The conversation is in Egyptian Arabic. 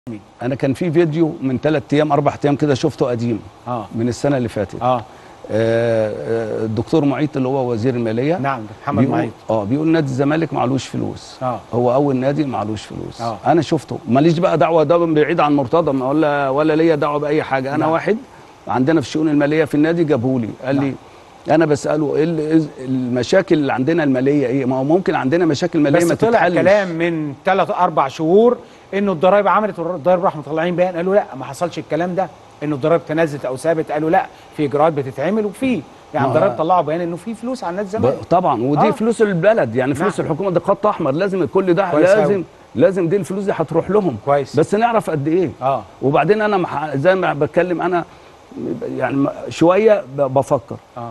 انا كان في فيديو من ثلاث ايام اربع ايام كده شفته قديم اه من السنه اللي فاتت اه آه، آه، الدكتور معيط اللي هو وزير الماليه نعم محمد بيقول- معيط اه بيقول نادي الزمالك معلوش فلوس اه هو اول نادي معلوش فلوس آه. انا شفته ماليش بقى دعوه ده بعيد عن مرتضى ما ولا ولا ليا دعوه باي حاجه انا نعم. واحد عندنا في الشؤون الماليه في النادي جابهولي قال لي انا بساله ايه ال- إيه المشاكل اللي عندنا الماليه ايه ما هو ممكن عندنا مشاكل ماليه ما بس طلع تتحلش كلام من ثلاث اربع شهور انه الضرايب عملت والضرايب راح مطلعين بيان قالوا لا ما حصلش الكلام ده انه الضرايب تنزلت او ثابت قالوا لا في اجراءات بتتعمل وفي يعني ما- الضرايب طلعوا بيان انه في فلوس على نادي الزمالك ب- طبعا ودي آه. آه. فلوس البلد يعني فلوس نعم. الحكومه ده خط احمر لازم كل ده كويس لازم أوي. لازم دي الفلوس دي هتروح لهم كويس. بس نعرف قد ايه اه وبعدين انا مح- زي ما بتكلم انا يعني شويه ب- بفكر